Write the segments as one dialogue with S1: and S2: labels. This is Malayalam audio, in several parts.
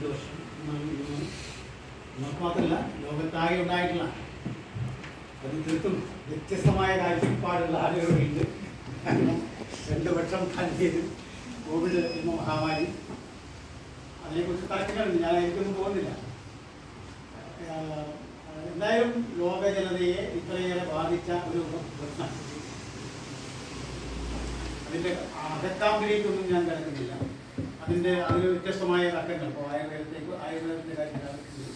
S1: രണ്ട് വർഷം എന്നാണ് ഇന്ന് നമുക്ക് മാത്രമല്ല ലോകത്താകെ ഉണ്ടായിട്ടുള്ള അത് തീർത്തും വ്യത്യസ്തമായ കാഴ്ചപ്പാടുള്ള ആളുകളുണ്ട് കാരണം രണ്ട് വർഷം കഴിഞ്ഞത് കോവിഡ് എന്ന മഹാമാരി അതിനെക്കുറിച്ച് തർക്കങ്ങളുണ്ട് ഞാൻ എനിക്കൊന്നും തോന്നുന്നില്ല ആഹ് എന്തായാലും ലോക ജനതയെ ഇത്രയേറെ ബാധിച്ച ഒരു പ്രശ്നം അതിൻ്റെ അകത്താമ്പിലേക്കൊന്നും ഞാൻ കിടക്കുന്നില്ല അതിൻ്റെ അതിൽ വ്യത്യസ്തമായ തർക്കങ്ങൾ ഇപ്പോൾ ആയുർവേദത്തേക്ക് ആയുർവേദത്തിൻ്റെ കാര്യത്തിൽ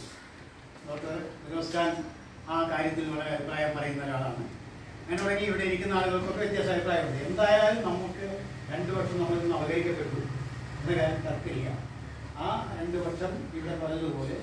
S1: ഡോക്ടർ ഫിറോസ് ഖാൻ ആ കാര്യത്തിൽ വളരെ അഭിപ്രായം പറയുന്ന ഒരാളാണ് അങ്ങനെ തുടങ്ങി ഇവിടെ ഇരിക്കുന്ന ആളുകൾക്കൊക്കെ വ്യത്യാസ അഭിപ്രായമുണ്ട് എന്തായാലും നമുക്ക് രണ്ട് വർഷം നമ്മളിൽ നിന്ന് അവഗണിക്കപ്പെട്ടു എന്ന കാര്യം തർക്കമില്ല ആ രണ്ട് വർഷം ഇവിടെ പറഞ്ഞതുപോലെ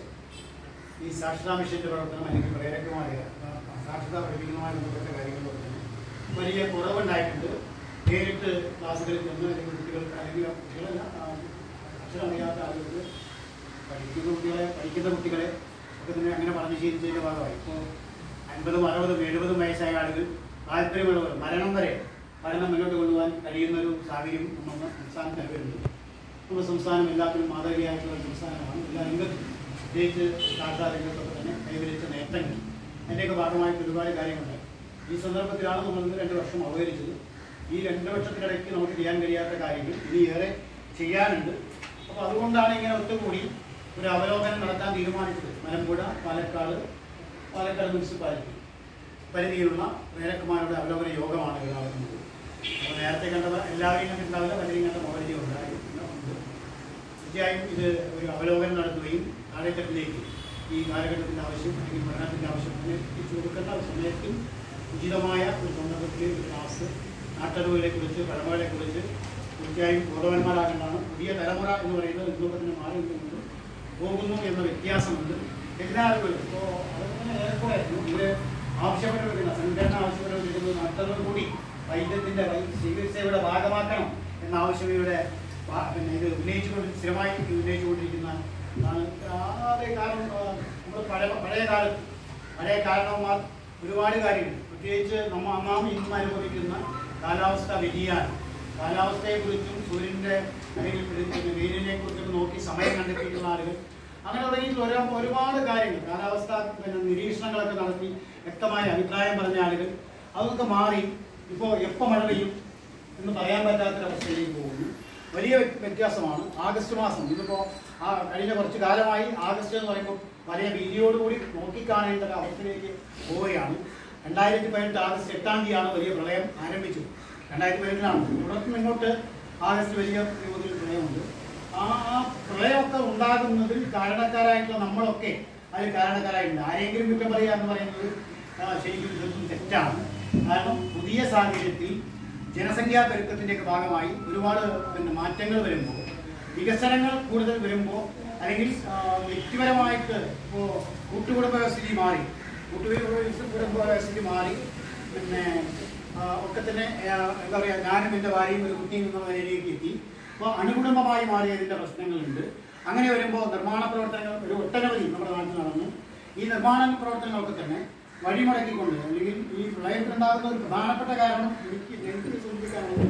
S1: ഈ സാക്ഷരതാ മിഷന്റെ പ്രവർത്തനം അല്ലെങ്കിൽ പ്രേരകമായ സാക്ഷരത പഠിപ്പിക്കുന്നതുമായി ബന്ധപ്പെട്ട കാര്യങ്ങളൊക്കെ തന്നെ വലിയ കുറവുണ്ടായിട്ടുണ്ട് നേരിട്ട് ക്ലാസ്സുകളിൽ ചെന്ന് അല്ലെങ്കിൽ കുട്ടികൾക്ക് അല്ലെങ്കിൽ കുട്ടികളല്ല ആ, അക്ഷരമറിയാത്ത ആളുകൾക്ക് പഠിക്കുന്ന കുട്ടികളെ പഠിക്കുന്ന കുട്ടികളെ ഒക്കെ തന്നെ അങ്ങനെ പറഞ്ഞ് ശീലിച്ചതിൻ്റെ ഭാഗമായി ഇപ്പോൾ അൻപതും അറുപതും എഴുപതും വയസ്സായ ആളുകൾ താല്പര്യമുള്ളവർ മരണം വരെ പഠനം മുന്നോട്ട് കൊണ്ടുപോകാൻ കഴിയുന്ന ഒരു സാഹചര്യം നമ്മുടെ സംസ്ഥാനത്ത് നിലവിലുണ്ട് നമ്മുടെ സംസ്ഥാനം എല്ലാത്തിനും മാതൃകയായിട്ടുള്ള ഒരു സംസ്ഥാനമാണ് എല്ലാ രംഗത്തും പ്രത്യേകിച്ച് സാക്ഷാ രംഗത്തൊക്കെ തന്നെ കൈവരിച്ച നേട്ടങ്ങൾ അതിൻ്റെയൊക്കെ ഭാഗമായിട്ട് ഒരുപാട് കാര്യങ്ങളുണ്ട് ഈ സന്ദർഭത്തിലാണ് നമ്മൾ ഇന്ന് രണ്ട് വർഷം അവതരിച്ചത് ഈ രണ്ട് വർഷത്തിനിടയ്ക്ക് നമുക്ക് ചെയ്യാൻ കഴിയാത്ത കാര്യങ്ങൾ ഇനി ഏറെ ചെയ്യാനുണ്ട് അപ്പോൾ അതുകൊണ്ടാണ് ഇങ്ങനെ ഒത്തുകൂടി ഒരു അവലോകനം നടത്താൻ തീരുമാനിച്ചത് മലമ്പുഴ പാലക്കാട് പാലക്കാട് മുനിസിപ്പാലിറ്റി പരിധിയിലുള്ള നേരക്കുമാരുടെ അവലോകന യോഗമാണ് ഇവിടെ നടക്കുന്നത് അപ്പോൾ നേരത്തെ കണ്ടവർ എല്ലാവരെയും കണ്ടിട്ടുണ്ടാവില്ല പലരെയും കണ്ട മോഹനജി ഉണ്ടായി ഉണ്ട് തീർച്ചയായും ഇത് ഒരു അവലോകനം നടത്തുകയും കാലഘട്ടത്തിലേക്ക് ഈ കാലഘട്ടത്തിൻ്റെ ആവശ്യം അല്ലെങ്കിൽ പഠനത്തിൻ്റെ ആവശ്യം അങ്ങനെ എത്തിച്ചു കൊടുക്കേണ്ട ഒരു സമയത്തിൽ ഉചിതമായ ഒരു സന്ദർഭത്തിൽ ഒരു ക്ലാസ് നാട്ടറിവുകളെ കുറിച്ച് പഴമകളെ കുറിച്ച് തീർച്ചയായും ബോധവാന്മാരാകേണ്ടതാണ് പുതിയ തലമുറ എന്ന് പറയുന്നത് ഇന്നൊക്കെ തന്നെ മാറി നിൽക്കുന്നുണ്ട് പോകുന്നു എന്ന വ്യത്യാസമുണ്ട് എല്ലാ ആളുകളും ഇപ്പോൾ അതുപോലെ ഏറെക്കുറെ ഇവർ ആവശ്യപ്പെട്ടുകൊണ്ടിരിക്കുന്ന സംഘടന ആവശ്യപ്പെട്ടുകൊണ്ടിരിക്കുന്നത് നാട്ടറിവ് കൂടി വൈദ്യത്തിൻ്റെ വൈ ചികിത്സയുടെ ഭാഗമാക്കണം എന്ന ആവശ്യം ഇവിടെ വാ- പിന്നെ ഇത് ഉന്നയിച്ചുകൊണ്ട് സ്ഥിരമായി ഉന്നയിച്ചുകൊണ്ടിരിക്കുന്ന ആണ്. ആ, അതേ കാരണം നമ്മൾ പഴയ പഴയ കാലത്ത് പഴയ കാരണവന്മാർ ഒരുപാട് കാര്യങ്ങൾ പ്രത്യേകിച്ച് നമ്മ നാം ഇന്ന് അനുഭവിക്കുന്ന കാലാവസ്ഥ വ്യതിയാനം കാലാവസ്ഥയെക്കുറിച്ചും സൂര്യൻ്റെ അല്ലെങ്കിൽ പിന്നെ വെയിലിനെ കുറിച്ചൊക്കെ നോക്കി സമയം കണ്ടെത്തിയിട്ടുള്ള ആളുകൾ അങ്ങനെ തുടങ്ങിയിട്ടുള്ള ഒരു ഒരുപാട് കാര്യങ്ങൾ കാലാവസ്ഥ പിന്നെ നിരീക്ഷണങ്ങളൊക്കെ നടത്തി വ്യക്തമായ അഭിപ്രായം പറഞ്ഞ ആളുകൾ അതൊക്കെ മാറി ഇപ്പോൾ എപ്പോൾ മഴ പെയ്യും എന്ന് പറയാൻ പറ്റാത്തൊരവസ്ഥയിലേക്ക് പോകുന്നു വലിയ വ്യ- വ്യത്യാസമാണ് ആഗസ്റ്റ് മാസം ഇതിപ്പോൾ ആ കഴിഞ്ഞ കുറച്ച് കാലമായി ആഗസ്റ്റ് എന്ന് പറയുമ്പോൾ വലിയ ഭീതിയോടുകൂടി നോക്കിക്കാണേണ്ട ഒരു അവസ്ഥയിലേക്ക് പോവുകയാണ് രണ്ടായിരത്തി പതിനെട്ട് ആഗസ്റ്റ് എട്ടാം തീയതിയാണ് വലിയ പ്രളയം ആരംഭിച്ചത് രണ്ടായിരത്തി പതിനെട്ടിലാണ് തുടർന്ന് ഇങ്ങോട്ട് ആഗസ്റ്റ് വലിയ തോതിൽ പ്രളയമുണ്ട് ആ ആ പ്രളയമൊക്കെ ഉണ്ടാകുന്നതിൽ കാരണക്കാരായിട്ടുള്ള നമ്മളൊക്കെ അതിൽ കാരണക്കാരായിട്ടുണ്ട് ആരെങ്കിലും കുറ്റം പറയുക എന്ന് പറയുന്നത് ആ, ശരിക്കും തീർത്തും തെറ്റാണ് കാരണം പുതിയ സാഹചര്യത്തിൽ ജനസംഖ്യാ പെരുക്കത്തിൻ്റെയൊക്കെ ഭാഗമായി ഒരുപാട് പിന്നെ മാറ്റങ്ങൾ വരുമ്പോൾ വികസനങ്ങൾ കൂടുതൽ വരുമ്പോൾ അല്ലെങ്കിൽ ആ, വ്യക്തിപരമായിട്ട് ഇപ്പോൾ കൂട്ടുകുടുംബ വ്യവസ്ഥിതി മാറി കൂട്ടുകുടുംബ വ്യവസ്ഥിതി മാറി പിന്നെ ആ, ഒക്കെ തന്നെ ആ, എന്താ പറയുക ഞാനും എൻ്റെ ഭാര്യയും ഒരു കുട്ടിയും എന്നുള്ള നിലയിലേക്ക് എത്തി അപ്പോൾ അണുകുടുംബമായി മാറിയതിൻ്റെ പ്രശ്നങ്ങളുണ്ട് അങ്ങനെ വരുമ്പോൾ നിർമ്മാണ പ്രവർത്തനങ്ങൾ ഒരു ഒട്ടനവധി നമ്മുടെ നാട്ടിൽ നടന്നു ഈ നിർമ്മാണ പ്രവർത്തനങ്ങളൊക്കെ തന്നെ വഴിമുടക്കിക്കൊണ്ട് അല്ലെങ്കിൽ ഈ പ്രളയത്തിലുണ്ടാകുന്ന ഒരു പ്രധാനപ്പെട്ട കാരണം എനിക്ക് എനിക്ക് സൂചിപ്പിക്കാനുള്ളത്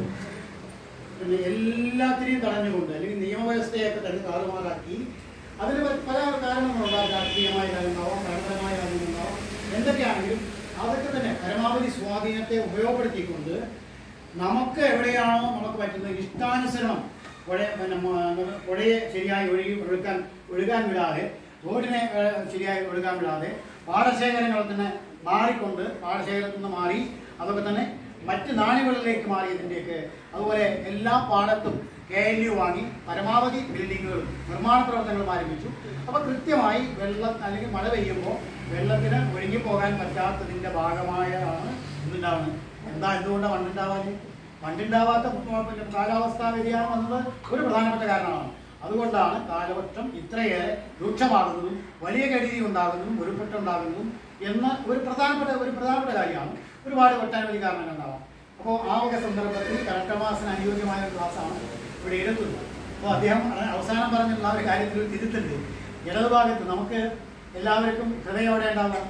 S1: പിന്നെ എല്ലാത്തിനെയും തടഞ്ഞുകൊണ്ട് അല്ലെങ്കിൽ നിയമവ്യവസ്ഥയൊക്കെ തന്നെ താറുമാറാക്കി അതിന് പ- പല കാരണങ്ങളുണ്ടാകും രാഷ്ട്രീയമായ കാര്യങ്ങളുണ്ടാവാം ഭരണപരമായ കാര്യങ്ങളുണ്ടാവാം എന്തൊക്കെയാണെങ്കിലും അതൊക്കെ തന്നെ പരമാവധി സ്വാധീനത്തെ ഉപയോഗപ്പെടുത്തിക്കൊണ്ട് നമുക്ക് എവിടെയാണോ നമുക്ക് പറ്റുന്നത് ഇഷ്ടാനുസരണം പുഴ പിന്നെ മ- പുഴയെ ശരിയായി ഒഴുകി ഒഴുക്കാൻ ഒഴുകാൻ വിടാതെ റോഡിനെ ഏഹ്, ശരിയായി ഒഴുകാൻ വിടാതെ പാടശേഖരങ്ങൾ തന്നെ മാറിക്കൊണ്ട് പാടശേഖരത്തിൽ നിന്ന് മാറി അതൊക്കെ തന്നെ മറ്റ് നാടുകളിലേക്ക് മാറിയതിൻ്റെയൊക്കെ അതുപോലെ എല്ലാ പാടത്തും കെ എൽ യു വാങ്ങി പരമാവധി ബിൽഡിങ്ങുകളും നിർമ്മാണ പ്രവർത്തനങ്ങളും ആരംഭിച്ചു അപ്പോൾ കൃത്യമായി വെള്ളം അല്ലെങ്കിൽ മഴ പെയ്യുമ്പോൾ വെള്ളത്തിന് ഒഴുകി പോകാൻ പറ്റാത്തതിൻ്റെ ഭാഗമായാണ് ഇതുണ്ടാവുന്നത് എന്താ എന്തുകൊണ്ടാണ് മണ്ണുണ്ടാവാൻ മണ്ണുണ്ടാവാത്ത പിന്നെ കാലാവസ്ഥാ വ്യതിയാനം വന്നത് ഒരു പ്രധാനപ്പെട്ട കാരണമാണ് അതുകൊണ്ടാണ് കാലവർഷം ഇത്രയേറെ രൂക്ഷമാകുന്നതും വലിയ കരുതി ഉണ്ടാകുന്നതും ഉരുൾപൊട്ടുണ്ടാകുന്നതും എന്ന ഒരു പ്രധാനപ്പെട്ട ഒരു പ്രധാനപ്പെട്ട കാര്യമാണ് ഒരുപാട് ഒട്ടനവധി കാരണങ്ങൾ ഉണ്ടാവാം അപ്പോൾ ആ വക സന്ദർഭത്തിൽ കലക്ടർമാസിന് അനുയോജ്യമായ ഒരു ക്ലാസ്സാണ് ഇവിടെ എടുക്കുന്നത് അപ്പോൾ അദ്ദേഹം അവസാനം പറഞ്ഞിട്ടുള്ള ആ ഒരു കാര്യത്തിൽ ഒരു തിരുത്തുണ്ട് ഇടതുഭാഗത്ത് നമുക്ക് എല്ലാവർക്കും ഹൃദയം എവിടെ ഉണ്ടാവാം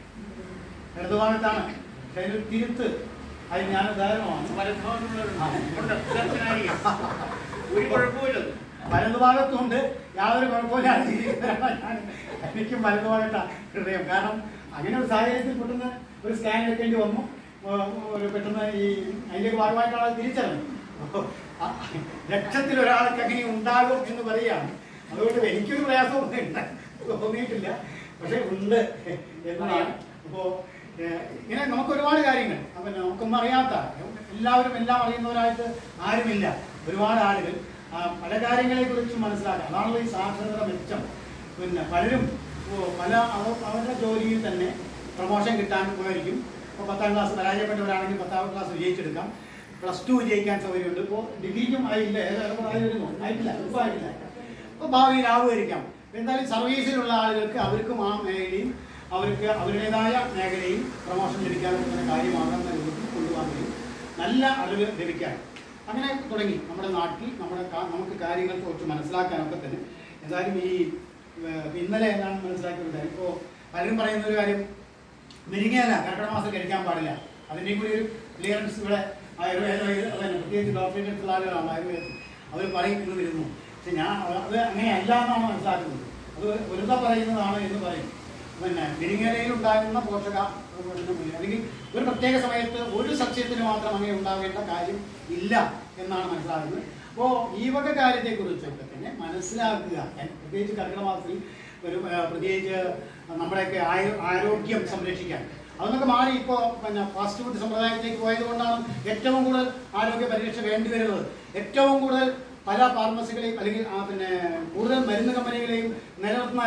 S1: ഇടതുഭാഗത്താണ് പക്ഷേ അതിലൊരു തിരുത്ത് അത് ഞാൻ ഉദാഹരണമാണ്
S2: വലതുഭാഗത്തുള്ളവരുണ്ട്. ഉണ്ട്. ദർശനായിരിക്കും. ഒരു കുഴപ്പമില്ല
S1: വലതുഭാഗത്തുണ്ട് യാതൊരു കുഴപ്പമില്ലാതെ ജീവിക്കുന്നവരാണ് ഞാൻ എനിക്കും വലതുഭാഗത്താണ് ഹൃദയം കാരണം അങ്ങനെ ഒരു സാഹചര്യത്തിൽ പെട്ടെന്ന് ഒരു സ്കാൻ എടുക്കേണ്ടി വന്നു ആ, ഒരു പെട്ടെന്ന് ഈ അതിലേക്ക് ഭാഗമായിട്ടാണ് അത് തിരിച്ചറിഞ്ഞു അപ്പൊ ആ ലക്ഷത്തിൽ ഒരാൾക്ക് അങ്ങനെ ഉണ്ടാകും എന്ന് പറയുകയാണ് അതുകൊണ്ട് എനിക്കൊരു പ്രയാസവും ഉണ്ടാ- തോന്നിയിട്ടില്ല പക്ഷെ ഉണ്ട് എന്നതാണ് അപ്പോ ഏഹ്, ഇങ്ങനെ നമുക്ക് ഒരുപാട് കാര്യങ്ങൾ അപ്പം നമുക്കൊന്നും അറിയാത്ത എല്ലാവരും എല്ലാം അറിയുന്നവരായിട്ട് ആരുമില്ല ഒരുപാട് ആളുകൾ ആ, പല കാര്യങ്ങളെ കുറിച്ചും മനസ്സിലാക്കാം അതാണല്ലോ ഈ സാക്ഷരത മെച്ചം പിന്നെ പലരും ഓ, പല അവ- അവരുടെ ജോലിയിൽ തന്നെ പ്രൊമോഷൻ കിട്ടാൻ ഉപകരിക്കും ഇപ്പോൾ പത്താം ക്ലാസ് പരാജയപ്പെട്ടവരാണെങ്കിൽ പത്താം ക്ലാസ് വിജയിച്ചെടുക്കാം പ്ലസ് ടു വിജയിക്കാൻ സൗകര്യമുണ്ട് ഇപ്പോൾ ഡിഗ്രിക്കും ആയില്ല ഏതായാലും ആയി വരുന്നു ആയിട്ടില്ല ഇപ്പോൾ ആയിട്ടില്ല അപ്പോൾ ഭാവിയിൽ ആവുമായിരിക്കാം എന്തായാലും സർവീസിലുള്ള ആളുകൾക്ക് അവർക്കും ആ മേഖലയും അവർക്ക് അവരുടേതായ മേഖലയിൽ പ്രൊമോഷൻ ലഭിക്കാൻ പറ്റുന്ന കാര്യമാകുന്ന രൂപത്തിൽ കൊണ്ടുപോകാൻ കഴിയും നല്ല അറിവ് ലഭിക്കാൻ അങ്ങനെ തുടങ്ങി നമ്മുടെ നാട്ടിൽ നമ്മുടെ കാ- നമുക്ക് കാര്യങ്ങൾ കുറച്ച് മനസ്സിലാക്കാനൊക്കെ തന്നെ എന്തായാലും ഈ ഏർ, ഇന്നലെ ഞാൻ മനസ്സിലാക്കിയിട്ടുണ്ട് ഇപ്പോൾ പലരും പറയുന്ന ഒരു കാര്യം മുരിങ്ങയില കർക്കിടക മാസം കഴിക്കാൻ പാടില്ല അതിൻ്റെയും കൂടി ഒരു ക്ലിയറൻസ് ഇവിടെ ആയുർവേദ പിന്നെ പ്രത്യേകിച്ച് ഡോക്ടറിൻ്റെ അടുത്തുള്ള ആളുകളാണ് ആയുർവേദം അവർ പറയും എന്ന് വരുന്നു പക്ഷെ ഞാൻ അത് അങ്ങനെയല്ല എന്നാണ് മനസ്സിലാക്കുന്നത് അത് വെറുതെ പറയുന്നതാണ് എന്ന് പറയും പിന്നെ മുരിങ്ങയിലയിൽ ഉണ്ടാകുന്ന പോഷക പിന്നെ അല്ലെങ്കിൽ ഒരു പ്രത്യേക സമയത്ത് ഒരു സസ്യത്തിന് മാത്രം അങ്ങനെ ഉണ്ടാവേണ്ട കാര്യം ഇല്ല എന്നാണ് മനസ്സിലാകുന്നത് അപ്പോൾ ഈ വക കാര്യത്തെക്കുറിച്ചൊക്കെ തന്നെ മനസ്സിലാക്കുക പ്രത്യേകിച്ച് കർക്കിടക മാസത്തിൽ ഒരു ആ, പ്രത്യേകിച്ച് നമ്മുടെയൊക്കെ ആയോ ആരോഗ്യം സംരക്ഷിക്കാൻ അതൊക്കെ മാറി ഇപ്പോൾ പിന്നെ ഫാസ്റ്റ് ഫുഡ് സമ്പ്രദായത്തിലേക്ക് പോയത് കൊണ്ടാണ് ഏറ്റവും കൂടുതൽ ആരോഗ്യ പരിരക്ഷ വേണ്ടി വരുന്നത് ഏറ്റവും കൂടുതൽ പല ഫാർമസികളെയും അല്ലെങ്കിൽ ആ, പിന്നെ കൂടുതൽ മരുന്ന് കമ്പനികളെയും നിലനിർത്തുന്ന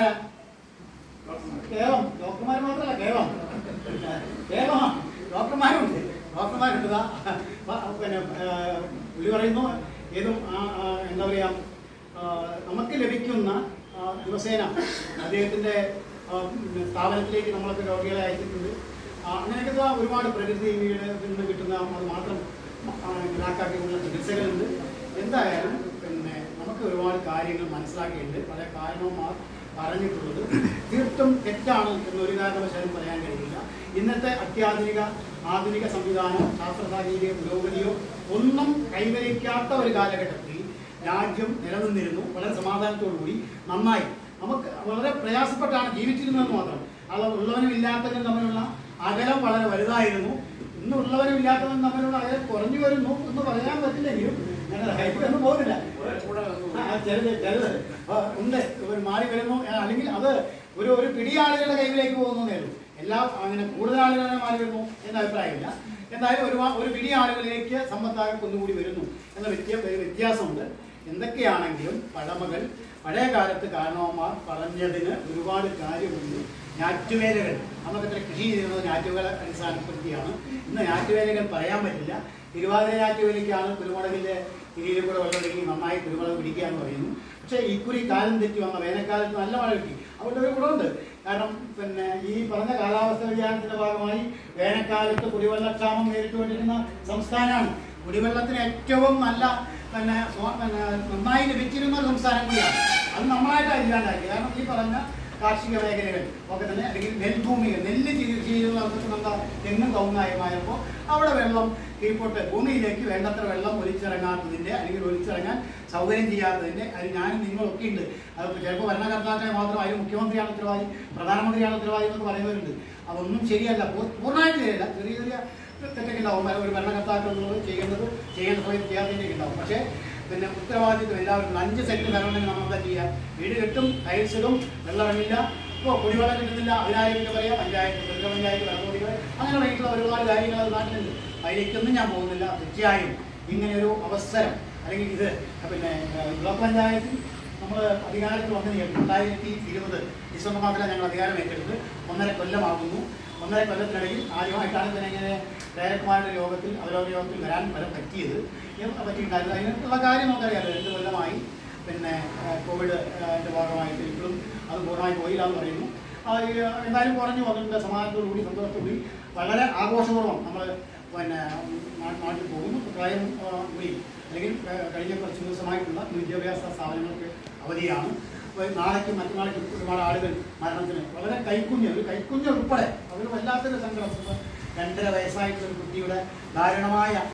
S1: കേവം ഡോക്ടർമാർ മാത്രമല്ല കേവം കേവം ഡോക്ടർമാരുണ്ട് ഡോക്ടർമാരുണ്ട് ദാ, പ- പിന്നെ ആ, പുള്ളി പറയുന്നു ഏതും ആ, ആ, എന്താ പറയാ ആ, നമുക്ക് ലഭിക്കുന്ന ആ, ദിവസേന അദ്ദേഹത്തിന്റെ ആ, ഉം, സ്ഥാപനത്തിലേക്ക് നമ്മളൊക്കെ രോഗികളെ അയച്ചിട്ടുണ്ട് ആ, അങ്ങനെയൊക്കെ ദാ ഒരുപാട് പ്രകൃതിയുടെ നിന്ന് കിട്ടുന്ന അത് മാത്രം ആ, ഇതാക്കാക്കിയുള്ള ചികിത്സകളുണ്ട് എന്തായാലും പിന്നെ നമുക്ക് ഒരുപാട് കാര്യങ്ങൾ മനസ്സിലാക്കിയിട്ടുണ്ട് പല കാരണവന്മാർ പറഞ്ഞിട്ടുള്ളത് തീർത്തും തെറ്റാണ് എന്നൊരു കാരണവശാലും പറയാൻ കഴിയില്ല ഇന്നത്തെ അത്യാധുനിക ആധുനിക സംവിധാനം ശാസ്ത്ര സാങ്കേതിക പുരോഗതിയോ ഒന്നും കൈവരിക്കാത്ത ഒരു കാലഘട്ടത്തിൽ രാജ്യം നിലനിന്നിരുന്നു വളരെ സമാധാനത്തോടുകൂടി നന്നായി നമുക്ക് വളരെ പ്രയാസപ്പെട്ടാണ് ജീവിച്ചിരുന്നതെന്ന് മാത്രം അത് ഉള്ളവനും ഇല്ലാത്തവനും തമ്മിലുള്ള അകലം വളരെ വലുതായിരുന്നു ഇന്ന് ഉള്ളവനും ഇല്ലാത്തവനും തമ്മിലുള്ള അകലം കുറഞ്ഞു വരുന്നു എന്ന് പറയാൻ പറ്റില്ലെങ്കിലും ഞങ്ങൾ ഹൈപ്പൊന്നും പോകുന്നില്ല ആ, ചെറുത് ചെറുത് ആ, ഉണ്ട് ഒരു മാറി വരുന്നു ആ, അല്ലെങ്കിൽ അത് ഒരു ഒരു പിടി ആളുകളുടെ കൈവിലേക്ക് പോകുന്നതേ ഉള്ളൂ എല്ലാം അങ്ങനെ കൂടുതൽ ആളുകളെ മാറി വരുന്നു എന്ന അഭിപ്രായമില്ല എന്തായാലും ഒരു ഒരു പിടി ആളുകളിലേക്ക് സമ്പത്താകെ ഒന്നുകൂടി വരുന്നു എന്ന വ്യത്യ ഒരു വ്യത്യാസമുണ്ട് എന്തൊക്കെയാണെങ്കിലും പഴമകൾ പഴയ കാലത്ത് കാരണവന്മാർ പറഞ്ഞതിന് ഒരുപാട് കാര്യമുണ്ട് ഞാറ്റുവേലകൾ അന്നൊക്കെ കൃഷി ചെയ്യുന്നത് ഞാറ്റുവേല അടിസ്ഥാനപ്പെടുത്തിയാണ് ഇന്ന് ഞാറ്റുവേലകൾ പറയാൻ പറ്റില്ല തിരുവാതിര ഞാറ്റുവേലയ്ക്കാണ് കുരുമുളകിന്റെ തിരിയിൽ കൂടെ വെള്ളമൊഴുകി നന്നായി കുരുമുളക് പിടിക്കുക എന്ന് പറയുന്നു പക്ഷേ ഇക്കുറി കാലം തെറ്റി വന്ന വേനൽക്കാലത്ത് നല്ല മഴ കിട്ടി അതുകൊണ്ട് ഒരു ഗുണമുണ്ട് കാരണം പിന്നെ ഈ പറഞ്ഞ കാലാവസ്ഥ വ്യതിയാനത്തിന്റെ ഭാഗമായി വേനൽക്കാലത്ത് കുടിവെള്ളക്ഷാമം നേരിട്ടുകൊണ്ടിരുന്ന സംസ്ഥാനമാണ് കുടിവെള്ളത്തിന് ഏറ്റവും നല്ല പിന്നെ സ്വ- പിന്നെ നന്നായി ലഭിച്ചിരുന്ന ഒരു സംസ്ഥാനം കൂടിയാണ് അത് നമ്മളായിട്ടാണ് ഇല്ലാണ്ടാക്കി കാരണം ഈ പറഞ്ഞ കാർഷിക മേഖലകൾ ഒക്കെ തന്നെ അല്ലെങ്കിൽ നെൽഭൂമികൾ നെല്ല് ചെയ്ത് ചെയ്യുന്നവർക്ക് എന്താ തെങ്ങും കവുങ്ങായമായപ്പോൾ അവിടെ വെള്ളം കീഴ്പോട്ട് ഭൂമിയിലേക്ക് വേണ്ടത്ര വെള്ളം ഒലിച്ചിറങ്ങാത്തതിൻ്റെ അല്ലെങ്കിൽ ഒലിച്ചിറങ്ങാൻ സൗകര്യം ചെയ്യാത്തതിൻ്റെ അത് ഞാനും നിങ്ങളൊക്കെ ഉണ്ട് അത് ചിലപ്പോൾ ഭരണകർത്താക്കളെ മാത്രം അതിന് മുഖ്യമന്ത്രിയാണ് ഉത്തരവാദി പ്രധാനമന്ത്രിയാണ് ഉത്തരവാദി എന്നൊക്കെ പറയുന്നവരുണ്ട് അതൊന്നും ശരിയല്ല പൂ- പൂർണ്ണമായിട്ട് ശരിയല്ല ചെറിയ ചെറിയ തെറ്റൊക്കെ ഉണ്ടാവും ഒരു ഭരണകർത്താക്കൾ എന്നുള്ളത് ചെയ്യേണ്ടത് ചെയ്യേണ്ട സമയത്ത് ചെയ്യാത്തതിൻ്റെയൊക്കെ ഉണ്ടാവും പക്ഷേ പിന്നെ ഉത്തരവാദിത്വം എല്ലാവർക്കും അഞ്ച് സെന്റ് തരണമെങ്കിൽ നമ്മൾ എന്താ ചെയ്യുക വീട് കെട്ടും ടൈൽസ് ഇടും വെള്ളം ഇറങ്ങില്ല ഇപ്പോൾ കുടിവെള്ളം കിട്ടുന്നില്ല അതിനായിരം രൂപ പറയാം പഞ്ചായത്ത് ദുർഗ പഞ്ചായത്ത് വെള്ളമൂടികൾ അങ്ങനെ വേണ്ടിയിട്ടുള്ള ഒരുപാട് കാര്യങ്ങൾ അത് നാട്ടിലുണ്ട് അതിലേക്കൊന്നും ഞാൻ പോകുന്നില്ല തീർച്ചയായും ഇങ്ങനെ ഒരു അവസരം അല്ലെങ്കിൽ ഇത് പിന്നെ ഏഹ്, ബ്ലോക്ക് പഞ്ചായത്തിൽ നമ്മൾ അധികാരത്തിൽ വന്നു രണ്ടായിരത്തി ഇരുപത് ഡിസംബർ മാസത്തിലാണ് ഞങ്ങൾ അധികാരം ഏറ്റെടുത്ത് ഒന്നര കൊല്ലമാകുന്നു ഒന്നര കൊല്ലത്തിനിടയിൽ ആദ്യമായിട്ടാണ് പിന്നെ ഇങ്ങനെ ഡയറക്ടർമാരുടെ യോഗത്തിൽ അവരവരുടെ യോഗത്തിൽ വരാൻ വരാൻ പറ്റിയത് ഇത് പറ്റിയിട്ടുണ്ടായിരുന്നു അതിനുള്ള കാര്യം നമുക്കറിയാമല്ലോ രണ്ട് കൊല്ലമായി പിന്നെ ആ, കോവിഡ് ആ, ന്റെ ഭാഗമായിട്ട് ഇപ്പോഴും അത് പൂർണ്ണമായി പോയില്ല എന്ന് പറയുന്നു ആ, ഈ, എന്തായാലും കുറഞ്ഞു വന്നിട്ടുണ്ട് സമാധാനത്തോടുകൂടി സന്തോഷത്തോടുകൂടി വളരെ ആഘോഷപൂർവ്വം നമ്മൾ പിന്നെ നാ- നാട്ടിൽ പോകുന്നു പ്രായം ആ, കൂടി അല്ലെങ്കിൽ ആ, കഴിഞ്ഞ കുറച്ച് ദിവസമായിട്ടുള്ള വിദ്യാഭ്യാസ സ്ഥാപനങ്ങൾക്ക് അവധിയാണ് അപ്പോൾ നാളേക്കും മറ്റന്നാളേക്കും ഒരുപാട് ആളുകൾ മരണത്തിന് വളരെ കൈക്കുഞ്ഞ് ഒരു കൈക്കുഞ്ഞ് ഉൾപ്പെടെ അതൊരു വല്ലാത്തൊരു സങ്കടം രണ്ടര വയസ്സായിട്ടുള്ള ഒരു കുട്ടിയുടെ ദാരുണമായ